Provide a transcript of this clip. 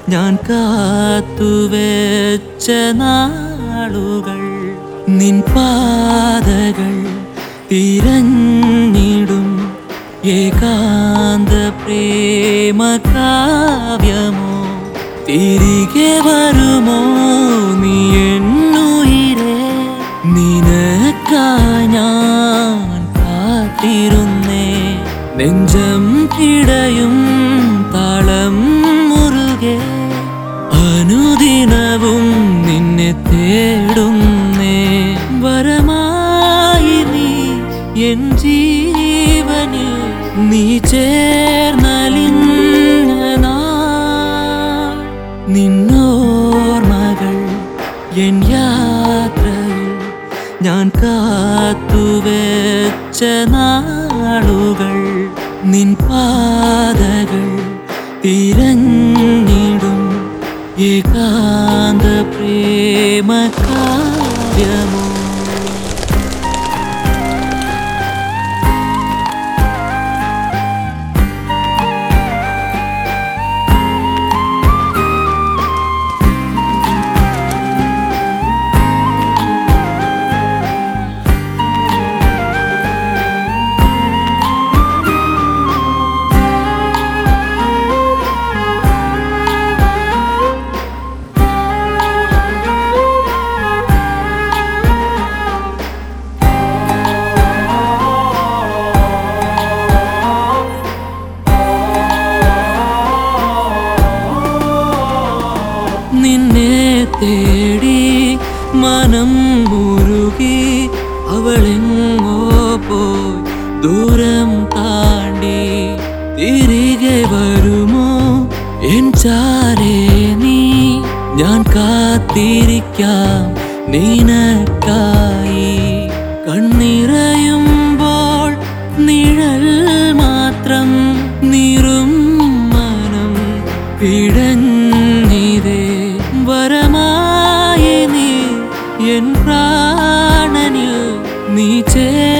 ഞാൻ കാത്തുവെച്ച നാളുകൾ നിൻ പാതകൾ തിരഞ്ഞിടും ഏകാന്ത പ്രേമ കാവ്യമോ തിരികെ വരുമോ നീ എന്നുയിരേ നിനക്കാ ഞാൻ കാത്തിരുന്നേ നെഞ്ചം കിടയും താളം മുറുകെ അനുദിനവും നിന്നെ തേടുന്നേ വരമായി നീ എൻ ജീവനിൽ നീ ചേർന്നലിഞ്ഞ നാൾ നിന്നോർമകൾ എൻ യാത്രയിൽ ഞാൻ കാത്തുവെച്ച നാളുകൾ നിൻ പാതകൾ തിരഞ്ഞിടും ഏകാന്ത പ്രേമ കാവ്യമോ നിന്നെ തേടി മനം മുരുകി അവളെങ്ങോ പോയി ദൂരം താണ്ടി തിരികെ വരുമോ എൻ ചാരേ നീ ഞാൻ കാത്തിരിക്കാം നിനക്കായി കണ്ണിറയുമ്പോൾ നിഴൽ മാത്രം നീറും മനം പിടഞ്ഞിതേ വരമായി നീ എൻ പ്രാണനിൽ നീ ചേ